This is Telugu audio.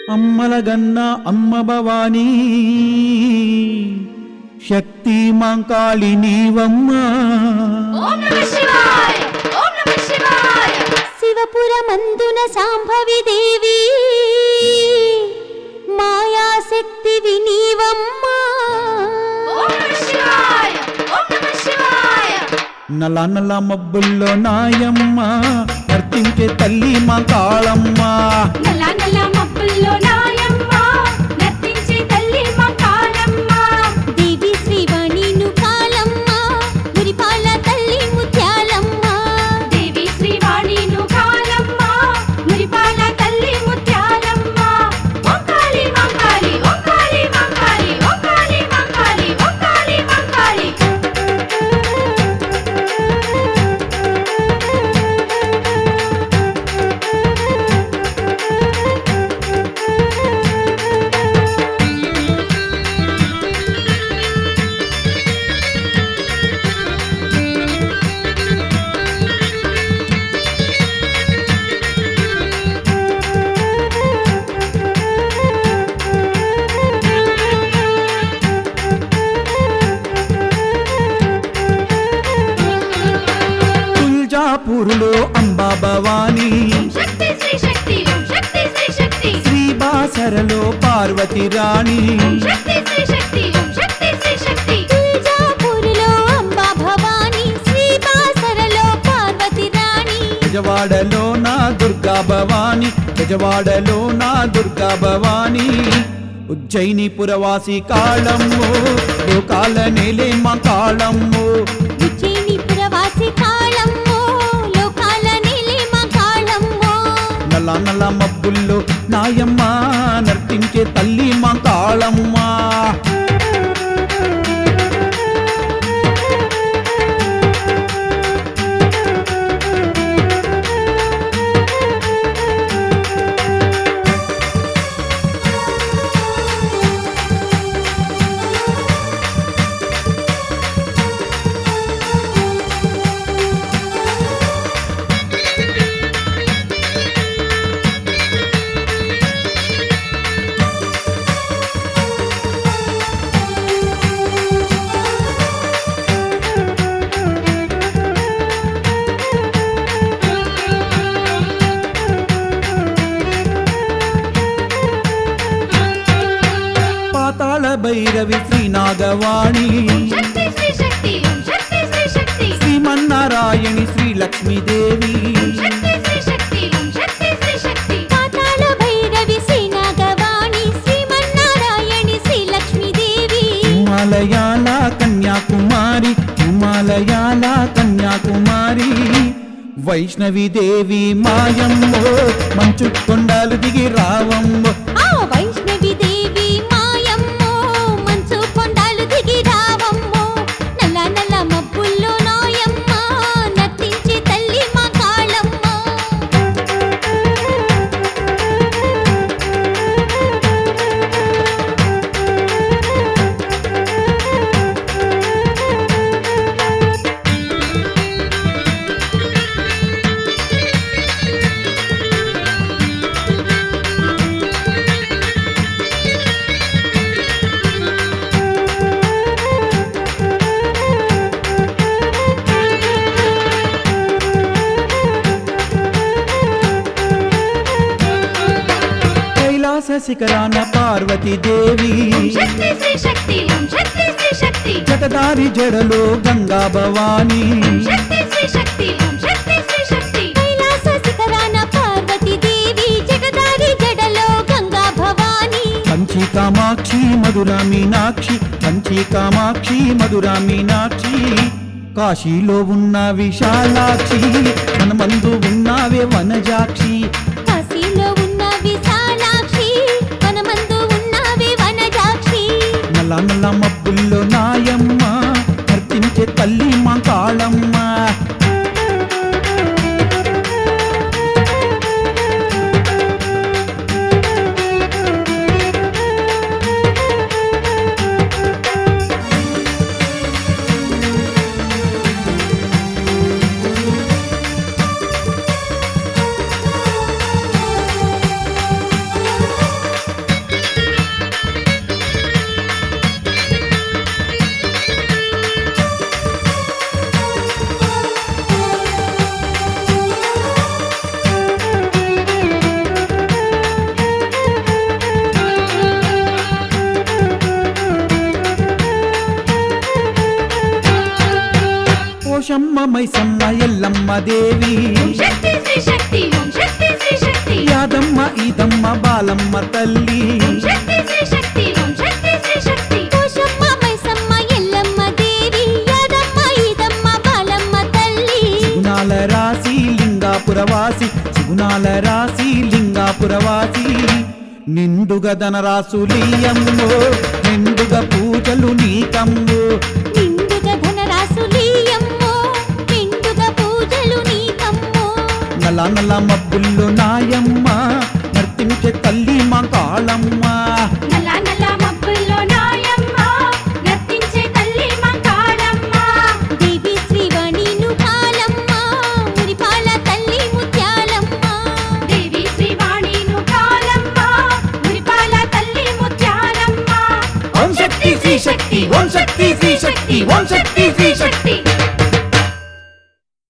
అమ్మలగన్న అమ్మ భవానీ శక్తి మాంకాళి నీవమ్మా ఓం నమ శివాయ ఓం నమ శివాయ శివపురమందున సాంభవి దేవి మాయాశక్తి వినీవమ్మా ఓం నమ శివాయ ఓం నమ శివాయ నల నల మబ్బుల్లో నాయమ్మ నర్తించే తల్లి మా కాళమ్మ నల్ల నల్ల మబ్బుల్లో నాయమ్మ నర్తించే తల్లి మా కాళమ్మ దేవి శ్రీవాణిను కాలమ్మ మురిపాల తల్లి ముత్యాలమ్మ దేవి శ్రీవాణిను కాళమ్మ మురిపాల తల్లి ముత్యాలమ్మ ఓంకాళి మంకాళి ఓంకాళి మంకాళి ఓంకాళి మంకాళి ఓంకాళి మంకాళి తుల్జాపూరులో అంబా భవానీ శక్తి శ్రీ శక్తి ఓం శక్తి శ్రీ శక్తి శ్రీబాసరలో పార్వతి రాణి శక్తి శ్రీ శక్తి ఓం శక్తి శ్రీ శక్తి తుల్జాపూర్లో అంబా భవాని శ్రీబాసరలో పార్వతి రాణి గజవాడలో నా దుర్గా భవాని గజవాడలో నా దుర్గా భవాని ఉజ్జయిని పురవాసి కాళమ్ము లోకాల నేలే మా కాళమ్ము ఉజ్జయిని పురవాసి కాళమ్మో లోకాల నీలిమ కాళమ్మో నల్ల నల్ల మబ్బుల్లో నాయమ్మ నర్తించే తల్లి మా కాళమ్మ పాతాళ భైరవి శ్రీనాగవాణి శక్తి శ్రీ శక్తి ఓం శక్తి శ్రీ శక్తి శ్రీమన్నారాయణి శ్రీ లక్ష్మీదేవి శక్తి శ్రీ శక్తి ఓం శక్తి శ్రీ శక్తి పాతాళ భైరవి శ్రీనాగవాణి శ్రీమన్నారాయణి శ్రీలక్ష్మీదేవి హిమాలయాల కన్యాకుమారి హిమాలయాల కన్యాకుమారి వైష్ణవి దేవి మాయమ్మో మంచు కొండలు దిగి రావమ్మో ఆ వైష్ణవి దేవి మాయమ్మో మంచు కొండలు దిగి రావమ్మో నల్ల నల్ల మబ్బుల్లో నాయమ్మ నర్తించే తల్లి మా కాళమ్మో కైలాస శిఖరాన పార్వతీ దేవి శక్తి శ్రీ శక్తి ఓం శక్తి శ్రీ శక్తి జటదారి జడలో గంగా భవాని శక్తి శ్రీ శక్తి ఓం శక్తి శ్రీ శక్తి కైలాస శిఖరాన పార్వతి దేవి జగదారి జడలో గంగా భవాని కంచి కామాక్షి మధుర మీనాక్షి కంచి కామాక్షి మధుర మీనాక్షి కాశీలో ఉన్న విశాలాక్షి మన మందు ఉన్నావే వనజాక్షి కాశీలో ఉన్న విశాలాక్షి వనమందు ఉన్నవే వనజాక్షి నల్ల నల్ల మబ్బుల్లో నాయమ్మ నర్తించే తల్లి మా కాళమ్మ పోషమ్మ మైసమ్మ ఎల్లమ్మ దేవి ఓం శక్తి శ్రీ శక్తి ఓం శక్తి శ్రీ శక్తి యాదమ్మ ఈదమ్మ బాలమ్మ తల్లి ఓం శక్తి శ్రీ శక్తి ఓం శక్తి శ్రీ శక్తి పోషమ్మ మైసమ్మ ఎల్లమ్మ దేవి యాదమ్మ ఈదమ్మ బాలమ్మ తల్లి సుగుణాల రాశి లింగాపురవాసి సుగుణాల రాశి లింగాపురవాసి నిండుగా ధనరాసులీయమ్మో నిండుగా పూజలు నీకమ్మో నిండుగా ధనరాసులీయమ్మో నిండుగా పూజలు నీకమ్మో నల్ల నల్ల మబ్బుల్లో నాయమ్మ నర్తించే తల్లి మా కాళమ్మ నల్ల నల్ల మబ్బుల్లో నాయమ్మ నర్తించే తల్లి మంకాళమ్మ దేవి శ్రీవాణిను కాలమ్మ మురిపాల తల్లి ముత్యాలమ్మ దేవి శ్రీవాణిను కాలమ్మ మురిపాల తల్లి ముత్యాలమ్మ ఓం శక్తి శ్రీ శక్తి ఓం శక్తి శ్రీ శక్తి ఓం శక్తి